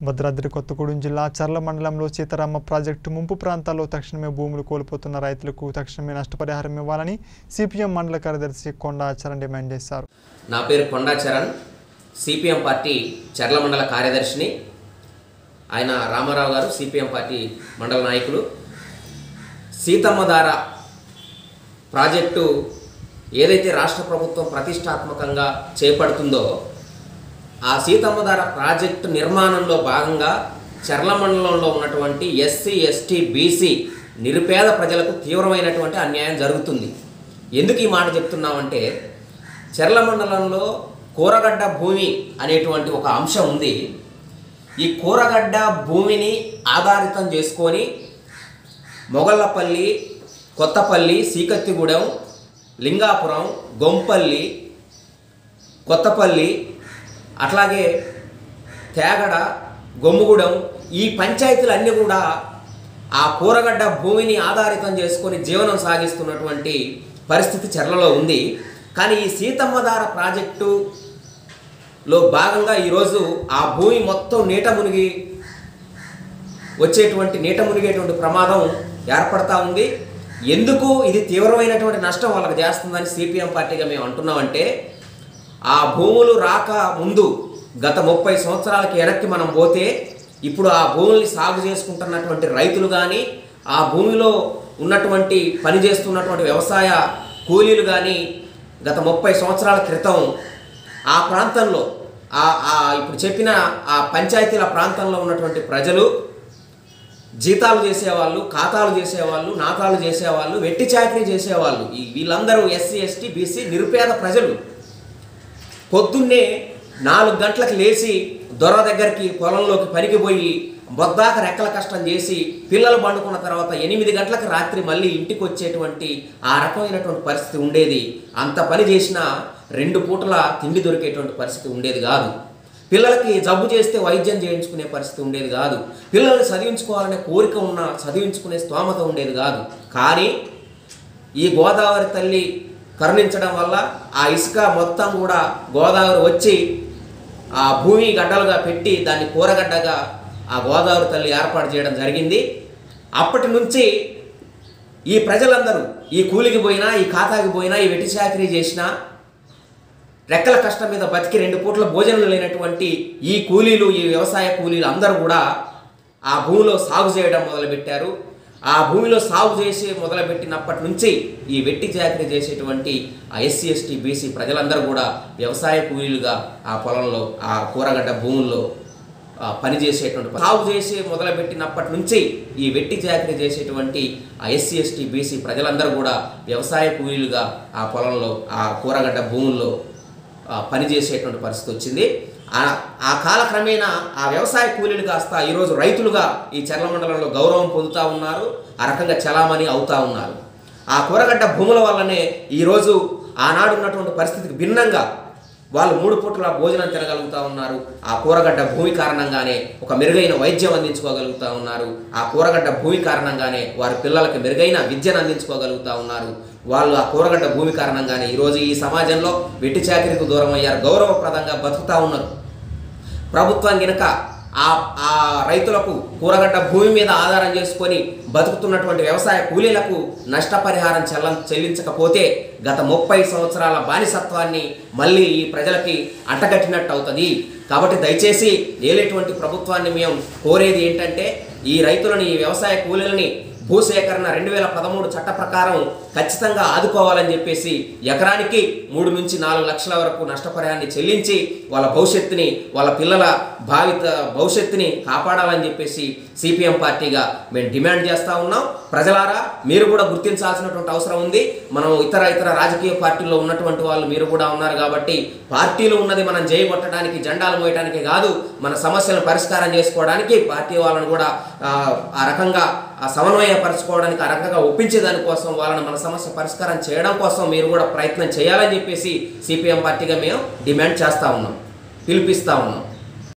భద్రాద్రి కొత్తగూడెం జిల్లా చర్ల మండలంలో సీతారామ ప్రాజెక్టు ముంపు ప్రాంతాల్లో తక్షణమే భూములు కోల్పోతున్న రైతులకు తక్షణమే నష్టపరిహారం ఇవ్వాలని సిపిఎం మండల కార్యదర్శి కొండా ఆచారం డిమాండ్ చేశారు నా పేరు కొండా చరణ్ సిపిఎం పార్టీ చర్ల మండల కార్యదర్శిని ఆయన రామారావు గారు సిపిఎం పార్టీ మండల నాయకులు సీతమ్మధార ప్రాజెక్టు ఏదైతే రాష్ట్ర ప్రభుత్వం ప్రతిష్టాత్మకంగా చేపడుతుందో ఆ సీతమ్మధార ప్రాజెక్టు నిర్మాణంలో భాగంగా చర్ల మండలంలో ఉన్నటువంటి ఎస్సీ ఎస్టీ బీసీ నిరుపేద ప్రజలకు తీవ్రమైనటువంటి అన్యాయం జరుగుతుంది ఎందుకు ఈ మాట చెప్తున్నామంటే చర్ల మండలంలో కూరగడ్డ భూమి అనేటువంటి ఒక అంశం ఉంది ఈ కూరగడ్డ భూమిని ఆధారితం చేసుకొని మొగళ్ళపల్లి కొత్తపల్లి సీకత్తిగూడెం లింగాపురం గొంపల్లి కొత్తపల్లి అట్లాగే తేగడ గొమ్ముగూడెం ఈ పంచాయతీలు అన్నీ కూడా ఆ కూరగడ్డ భూమిని ఆధారితం చేసుకొని జీవనం సాగిస్తున్నటువంటి పరిస్థితి చెర్లలో ఉంది కానీ ఈ సీతమ్మధార ప్రాజెక్టులో భాగంగా ఈరోజు ఆ భూమి మొత్తం నీట మునిగి వచ్చేటువంటి నీట మునిగేటువంటి ప్రమాదం ఏర్పడతా ఉంది ఎందుకు ఇది తీవ్రమైనటువంటి నష్టం వాళ్ళకి చేస్తుందని సిపిఎం పార్టీగా మేము అంటున్నామంటే ఆ భూములు రాక ముందు గత ముప్పై సంవత్సరాలకి వెనక్కి మనం పోతే ఇప్పుడు ఆ భూముల్ని సాగు చేసుకుంటున్నటువంటి రైతులు కానీ ఆ భూమిలో ఉన్నటువంటి పని చేస్తున్నటువంటి వ్యవసాయ కూలీలు కానీ గత ముప్పై సంవత్సరాల క్రితం ఆ ప్రాంతంలో ఆ ఆ ఇప్పుడు చెప్పిన ఆ పంచాయతీల ప్రాంతంలో ఉన్నటువంటి ప్రజలు జీతాలు చేసేవాళ్ళు ఖాతాలు చేసేవాళ్ళు నాతాలు చేసేవాళ్ళు వెట్టి చాకరీ చేసేవాళ్ళు ఈ వీళ్ళందరూ ఎస్సీ ఎస్టీ బీసీ నిరుపేద ప్రజలు పొద్దున్నే నాలుగు గంటలకు లేచి దొర దగ్గరికి పొలంలోకి పనికి పోయి బొద్దాక రెక్కల కష్టం చేసి పిల్లలు పండుకున్న తర్వాత ఎనిమిది గంటలకు రాత్రి మళ్ళీ ఇంటికి వచ్చేటువంటి ఆ రకమైనటువంటి పరిస్థితి ఉండేది అంత పని చేసినా రెండు పూటల తిండి దొరికేటువంటి పరిస్థితి ఉండేది కాదు పిల్లలకి జబ్బు చేస్తే వైద్యం చేయించుకునే పరిస్థితి ఉండేది కాదు పిల్లల్ని చదివించుకోవాలనే కోరిక ఉన్న చదివించుకునే స్తోమత ఉండేది కాదు కానీ ఈ గోదావరి తల్లి కరుణించడం వల్ల ఆ ఇసుక మొత్తం కూడా గోదావరి వచ్చి ఆ భూమి గడ్డలుగా పెట్టి దాన్ని కూరగడ్డగా ఆ గోదావరి తల్లి ఏర్పాటు చేయడం జరిగింది అప్పటి నుంచి ఈ ప్రజలందరూ ఈ కూలికి పోయినా ఈ ఖాతాకి పోయినా ఈ వెట్టి చాకరీ చేసినా రెక్కల కష్టం మీద బతికి రెండు పూట్ల భోజనం లేనటువంటి ఈ కూలీలు ఈ వ్యవసాయ కూలీలు అందరూ కూడా ఆ భూమిలో సాగు చేయడం మొదలుపెట్టారు ఆ భూమిలో సాగు చేసి మొదలుపెట్టినప్పటి నుంచి ఈ వెట్టి చాకరీ చేసేటువంటి ఆ ఎస్సీ ఎస్టీ బీసీ ప్రజలందరూ కూడా వ్యవసాయ కూలీలుగా ఆ పొలంలో ఆ కూరగడ్డ భూముల్లో ఆ, పని చేసేటువంటి సాగు చేసి మొదలుపెట్టినప్పటి నుంచి ఈ వెట్టి చాకరీ చేసేటువంటి ఆ ఎస్సీ ఎస్టీ బీసీ ప్రజలందరూ కూడా వ్యవసాయ కూలీలుగా ఆ పొలంలో ఆ కూరగడ్డ భూముల్లో ఆ, పని చేసేటువంటి పరిస్థితి వచ్చింది ఆ ఆ కాలక్రమేణా ఆ వ్యవసాయ కూలీలు కాస్త ఈరోజు రైతులుగా ఈ చర్ల మండలంలో గౌరవం పొందుతూ ఉన్నారు ఆ రకంగా చలామణి అవుతూ ఉన్నారు ఆ కూరగడ్డ భూముల వల్లనే ఈరోజు ఆనాడు ఉన్నటువంటి పరిస్థితికి భిన్నంగా వాళ్ళు మూడు పూట్ల భోజనం తినగలుగుతూ ఉన్నారు ఆ కూరగడ్డ భూమి కారణంగానే ఒక మెరుగైన వైద్యం అందించుకోగలుగుతూ ఉన్నారు ఆ కూరగడ్డ భూమి కారణంగానే వారి పిల్లలకి మెరుగైన విద్యను అందించుకోగలుగుతూ ఉన్నారు వాళ్ళు ఆ కూరగడ్డ భూమి కారణంగానే ఈరోజు ఈ సమాజంలో వెట్టి చాకరీకి దూరం అయ్యారు గౌరవప్రదంగా బతుకుతూ ఉన్నారు ప్రభుత్వం గినక ఆ ఆ రైతులకు కూరగడ్డ భూమి మీద ఆధారం చేసుకొని బతుకుతున్నటువంటి వ్యవసాయ కూలీలకు నష్టపరిహారం చెల్ల చెల్లించకపోతే గత ముప్పై సంవత్సరాల బానిసత్వాన్ని మళ్ళీ ఈ ప్రజలకి అంటగట్టినట్టు అవుతుంది కాబట్టి దయచేసి ఏలేటువంటి ప్రభుత్వాన్ని మేము కోరేది ఏంటంటే ఈ రైతులని ఈ వ్యవసాయ కూలీలని భూసేకరణ రెండు వేల పదమూడు చట్ట ప్రకారం ఖచ్చితంగా ఆదుకోవాలని చెప్పేసి ఎకరానికి మూడు నుంచి నాలుగు లక్షల వరకు నష్టపరిహారాన్ని చెల్లించి వాళ్ళ భవిష్యత్తుని వాళ్ళ పిల్లల భావిత భవిష్యత్తుని కాపాడాలని చెప్పేసి సిపిఎం పార్టీగా మేము డిమాండ్ చేస్తూ ఉన్నాం ప్రజలారా మీరు కూడా గుర్తించాల్సినటువంటి అవసరం ఉంది మనం ఇతర ఇతర రాజకీయ పార్టీల్లో ఉన్నటువంటి వాళ్ళు మీరు కూడా ఉన్నారు కాబట్టి పార్టీలు ఉన్నది మనం చేయగొట్టడానికి జెండాలు మోయడానికి కాదు మన సమస్యలను పరిష్కారం చేసుకోవడానికి పార్టీ వాళ్ళని కూడా ఆ, ఆ రకంగా ఆ సమన్వయపరచుకోవడానికి ఆ రకంగా ఒప్పించే దానికోసం వాళ్ళని మన సమస్య పరిష్కారం చేయడం కోసం మీరు కూడా ప్రయత్నం చేయాలని చెప్పేసి సిపిఎం పార్టీగా మేము డిమాండ్ చేస్తూ ఉన్నాం పిలిపిస్తూ ఉన్నాం